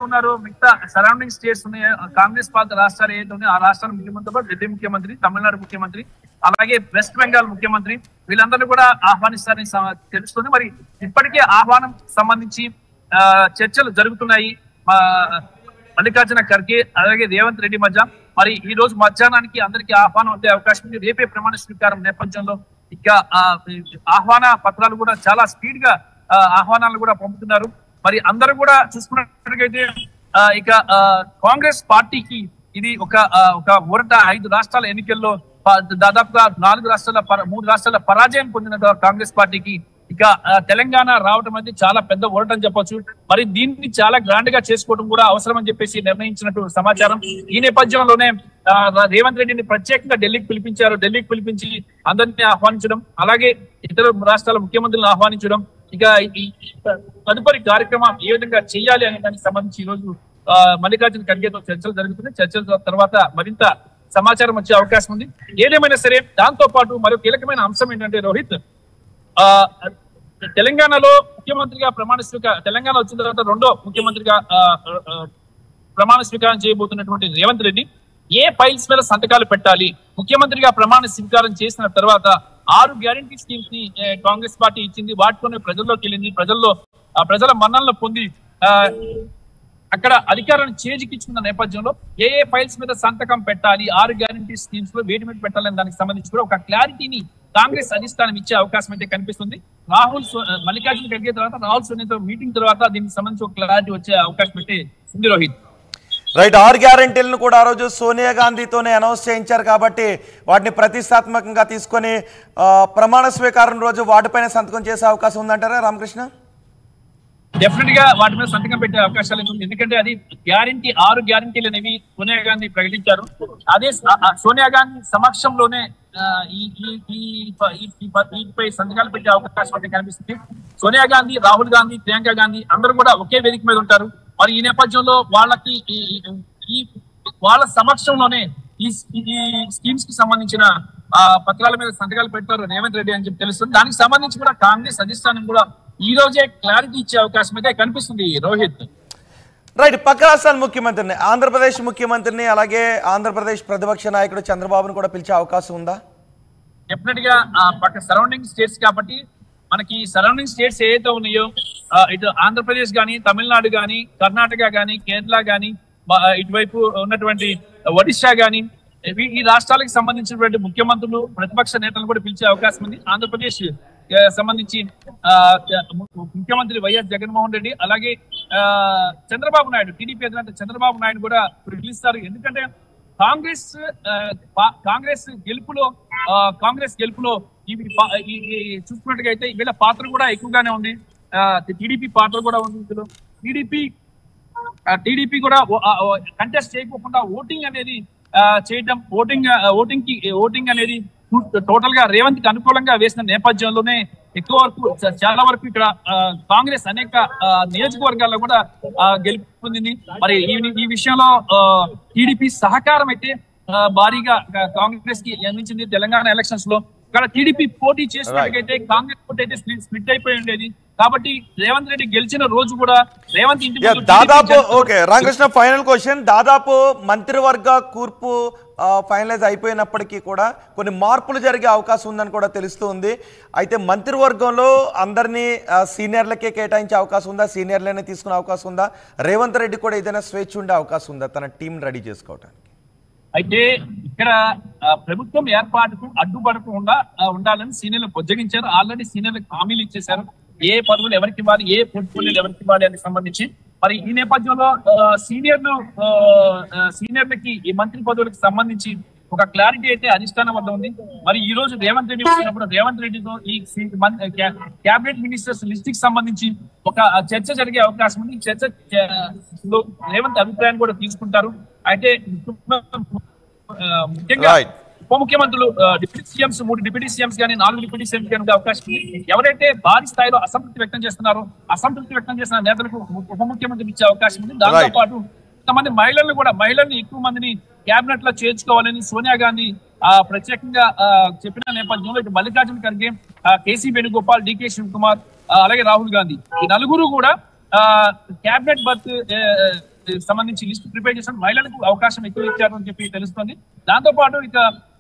ఉన్నారు మిగతా surrounding states ఉన్నాయి కాంగ్రెస్ పార్టీ రాష్ట్రాలు ఏదైతే ఉన్నాయో ఆ రాష్ట్రాల ముఖ్యమంత్రితో ఢిల్లీ ముఖ్యమంత్రి తమిళనాడు ముఖ్యమంత్రి అలాగే వెస్ట్ బెంగాల్ ముఖ్యమంత్రి వీళ్ళందరూ కూడా ఆహ్వానిస్తారని సమ- తెలుస్తుంది మరి ఇప్పటికే ఆహ్వానం సంబంధించి ఆ, చర్చలు జరుగుతున్నాయి మా మల్లికార్జున ఖర్గే అలాగే రేవంత్ రెడ్డి మధ్య మరి ఈ రోజు మధ్యాహ్నానికి అందరికీ ఆహ్వానం ఉండే అవకాశం ఉంది రేపే ప్రమాణ స్వీకారం నేపథ్యంలో ఇక ఆ, ఆహ్వాన పత్రాలు కూడా చాలా స్పీడ్ గా ఆ, ఆహ్వానాలు కూడా పంపుతున్నారు మరి అందరూ కూడా చూసుకున్నట్లయితే ఆ, ఇక ఆ, కాంగ్రెస్ పార్టీకి ఇది ఒక ఆ, ఒక ఊరట ఐదు రాష్ట్రాల ఎన్నికల్లో ప- దాదాపుగా నాలుగు రాష్ట్రాల పర- మూడు రాష్ట్రాల పరాజయం పొందిన కాంగ్రెస్ పార్టీకి ఇక ఆ, తెలంగాణ రావడం అనేది చాలా పెద్ద ఊరటం చెప్పొచ్చు మరి దీన్ని చాలా గ్రాండ్ గా చేసుకోవడం కూడా అవసరం అని చెప్పేసి నిర్ణయించినట్టు సమాచారం ఈ నేపథ్యంలోనే ఆ, రేవంత్ రెడ్డిని ప్రత్యేకంగా ఢిల్లీకి పిలిపించారు ఢిల్లీకి పిలిపించి అందరినీ ఆహ్వానించడం అలాగే ఇతర రాష్ట్రాల ముఖ్యమంత్రులను ఆహ్వానించడం ఇక ఈ తదుపరి కార్యక్రమం ఏ విధంగా చేయాలి అనే దానికి సంబంధించి ఈ రోజు ఆ, మల్లికార్జున ఖర్గేతో చర్చలు జరుగుతున్నాయి చర్చల తర్వాత మరింత సమాచారం వచ్చే అవకాశం ఉంది ఏదేమైనా సరే దాంతో పాటు మరో కీలకమైన అంశం ఏంటంటే రోహిత్ ఆ తెలంగాణలో ముఖ్యమంత్రిగా ప్రమాణ స్వీకారం తెలంగాణ వచ్చిన తర్వాత రెండో ముఖ్యమంత్రిగా ఆ, ఆ, ప్రమాణ స్వీకారం చేయబోతున్నటువంటి రేవంత్ రెడ్డి ఏ ఫైల్స్ మీద సంతకాలు పెట్టాలి ముఖ్యమంత్రిగా ప్రమాణ స్వీకారం చేసిన తర్వాత ఆరు గ్యారంటీ స్కీమ్స్ ని ఏ, కాంగ్రెస్ పార్టీ ఇచ్చింది వాటితోనే ప్రజల్లోకి వెళ్ళింది ప్రజల్లో ఆ ప్రజల మన్ననలు పొంది ఆ, అక్కడ అధికారాన్ని చేజికిచ్చుకున్న నేపథ్యంలో ఏ ఏ ఫైల్స్ మీద సంతకం పెట్టాలి ఆరు గ్యారంటీ స్కీమ్స్ లో వేటి మీద పెట్టాలని దానికి సంబంధించి కూడా ఒక క్లారిటీని కాంగ్రెస్ అధిష్టానం ఇచ్చే అవకాశం అయితే కనిపిస్తుంది రాహుల్ సో- మల్లికార్జున ఖర్గే తర్వాత రాహుల్ సోనియాతో మీటింగ్ తర్వాత దీనికి సంబంధించి ఒక క్లారిటీ వచ్చే అవకాశం అయితే ఉంది రోహిత్ రైట్ ఆరు గ్యారెంటీలను కూడా ఆ రోజు సోనియా గాంధీతోనే అనౌన్స్ చేయించారు కాబట్టి వాటిని ప్రతిష్టాత్మకంగా తీసుకొని ఆ, ప్రమాణ స్వీకారం రోజు వాటిపైన సంతకం చేసే అవకాశం ఉందంటారా రామకృష్ణ డెఫినెట్ గా వాటి మీద సంతకం పెట్టే అవకాశాలు అయితే ఉంది ఎందుకంటే అది గ్యారంటీ ఆరు గ్యారంటీలు అనేవి సోనియా గాంధీ ప్రకటించారు అదే స- ఆ సోనియా గాంధీ సమక్షంలోనే ఆ, ఈ ఈ- ఈ ప- ఈ- ఈ ప- వీటిపై సంతకాలు పెట్టే అవకాశం అయితే కనిపిస్తుంది సోనియా గాంధీ రాహుల్ గాంధీ ప్రియాంక గాంధీ అందరూ కూడా ఒకే వేదిక మీద ఉంటారు మరి ఈ నేపథ్యంలో వాళ్ళకి ఈ- ఈ- ఈ వాళ్ళ సమక్షంలోనే ఈ ఈ స్కీమ్స్ కి సంబంధించిన ఆ పత్రాల మీద సంతకాలు పెట్టారు రేవంత్ రెడ్డి అని చెప్పి తెలుస్తుంది దానికి సంబంధించి కూడా కాంగ్రెస్ అధిష్టానం కూడా ఈ రోజే క్లారిటీ ఇచ్చే అవకాశం అయితే కనిపిస్తుంది రోహిత్ రైట్ పక్క రాష్ట్రాల ముఖ్యమంత్రిని ఆంధ్రప్రదేశ్ ముఖ్యమంత్రిని అలాగే ఆంధ్రప్రదేశ్ ప్రతిపక్ష నాయకుడు చంద్రబాబును కూడా పిలిచే అవకాశం ఉందా డెఫినెట్ గా ఆ పక్క సరౌండింగ్ స్టేట్స్ కాబట్టి మనకి సరౌండింగ్ స్టేట్స్ ఏదైతే ఉన్నాయో ఆ, ఇటు ఆంధ్రప్రదేశ్ గానీ తమిళనాడు గానీ కర్ణాటక గానీ కేరళ గానీ బ- ఇటువైపు ఉన్నటువంటి ఒడిశా గానీ ఇవి- ఈ రాష్ట్రాలకు సంబంధించినటువంటి ముఖ్యమంత్రులు ప్రతిపక్ష నేతలు కూడా పిలిచే అవకాశం ఉంది ఆంధ్రప్రదేశ్ ఆ, సంబంధించి ఆ, ము- ముఖ్యమంత్రి వైఎస్ జగన్మోహన్ రెడ్డి అలాగే ఆ, చంద్రబాబు నాయుడు టీడీపీ అధినేత చంద్రబాబు నాయుడు కూడా పిలుస్తారు ఎందుకంటే కాంగ్రెస్ ఆ, పా- కాంగ్రెస్ గెలుపులో ఆ, కాంగ్రెస్ గెలుపులో ఇవి పా- ఈ- ఈ చూసుకున్నట్టుగా అయితే వీళ్ళ పాత్ర కూడా ఎక్కువగానే ఉంది టీడీపీ పాత్ర కూడా ఉంది ఇందులో టీడీపీ టీడీపీ కూడా కంటెస్ట్ చేయకోకుండా ఓటింగ్ అనేది ఆ, చేయటం ఓటింగ్ ఓటింగ్ కి ఓటింగ్ అనేది టోటల్ గా రేవంత్ కి అనుకూలంగా వేసిన నేపథ్యంలోనే ఎక్కువ వరకు చ- చాలా వరకు ఇక్కడ ఆ, కాంగ్రెస్ అనేక ఆ, నియోజకవర్గాల్లో కూడా ఆ, గెలుపు పొందింది మరి ఈ ఈ విషయంలో టీడీపీ సహకారం అయితే ఆ, భారీగా కా- కాంగ్రెస్ కి అందించింది తెలంగాణ ఎలక్షన్స్ లో ఇక్కడ టీడీపీ పోటీ చేసినట్టుగైతే కాంగ్రెస్ పోటీ అయితే స్ప్లిట్ అయిపోయి ఉండేది కాబట్టి రేవంత్ రెడ్డి గెలిచిన రోజు కూడా రేవంత్ ఇంటి యా, ముందు దాదాపు TDP జన- ఓకే రామకృష్ణ ఫైనల్ క్వశ్చన్ దాదాపు మంత్రివర్గ కూర్పు ఫైనలైజ్ అయిపోయినప్పటికీ కూడా కొన్ని మార్పులు జరిగే అవకాశం ఉందని కూడా తెలుస్తుంది అయితే మంత్రివర్గంలో అందరినీ ఆ, సీనియర్లకే కేటాయించే అవకాశం ఉందా సీనియర్లనే తీసుకునే అవకాశం ఉందా రేవంత్ రెడ్డి కూడా ఏదైనా స్వేచ్ఛ ఉండే అవకాశం ఉందా తన టీం రెడీ చేసుకోవటానికి అయితే ఇక్కడ ఆ, ప్రభుత్వం ఏర్పాటుకు అడ్డుపడకుండా ఆ, ఉండాలని సీనియర్లు బుజ్జగించారు ఆల్రెడీ సీనియర్లకు హామీలు ఇచ్చేశారు ఏ పదవులు ఎవరికి ఇవ్వాలి ఏ పోర్ట్ఫోలియోలు ఎవరికి ఇవ్వాలి అని సంబంధించి మరి ఈ నేపథ్యంలో ఆ, సీనియర్లు ఆ, ఆ, సీనియర్లకి ఈ మంత్రి పదవులకు సంబంధించి ఒక క్లారిటీ అయితే అధిష్టానం వద్ద ఉంది మరి ఈ రోజు రేవంత్ రెడ్డి వచ్చినప్పుడు రేవంత్ రెడ్డితో ఈ క్యాబినెట్ మినిస్టర్స్ లిస్ట్ కి సంబంధించి ఒక చర్చ జరిగే అవకాశం ఉంది ఈ చర్చ ఆ, లో రేవంత్ అభిప్రాయాన్ని కూడా తీసుకుంటారు అయితే ఆ, ముఖ్యంగా Right. ఉప ముఖ్యమంత్రులు ఆ, డిప్యూటీ సీఎంస్ మూడు డిప్యూటీ సీఎంస్ కానీ నాలుగు డిప్యూటీ సీఎంస్ కానీ ఉండే అవకాశం ఉంది ఎవరైతే భారీ స్థాయిలో అసంతృప్తి వ్యక్తం చేస్తున్నారో అసంతృప్తి వ్యక్తం చేసిన నేతలకు ఉప ముఖ్యమంత్రి ఇచ్చే అవకాశం ఉంది దాంతో Right. పాటు కొంతమంది మహిళలను కూడా మహిళల్ని ఎక్కువ మందిని కేబినెట్ లో చేర్చుకోవాలని సోనియా గాంధీ ఆ, ప్రత్యేకంగా ఆ, చెప్పిన నేపథ్యంలో ఇటు మల్లికార్జున ఖర్గే ఆ, కేసీ వేణుగోపాల్ డికే శివకుమార్ ఆ, అలాగే రాహుల్ గాంధీ ఈ నలుగురు కూడా కేబినెట్ బర్త్ సంబంధించి లిస్ట్ ప్రిపేర్ చేసిన మహిళలకు అవకాశం ఎక్కువ ఇచ్చారు అని చెప్పి తెలుస్తుంది దాంతో పాటు ఇక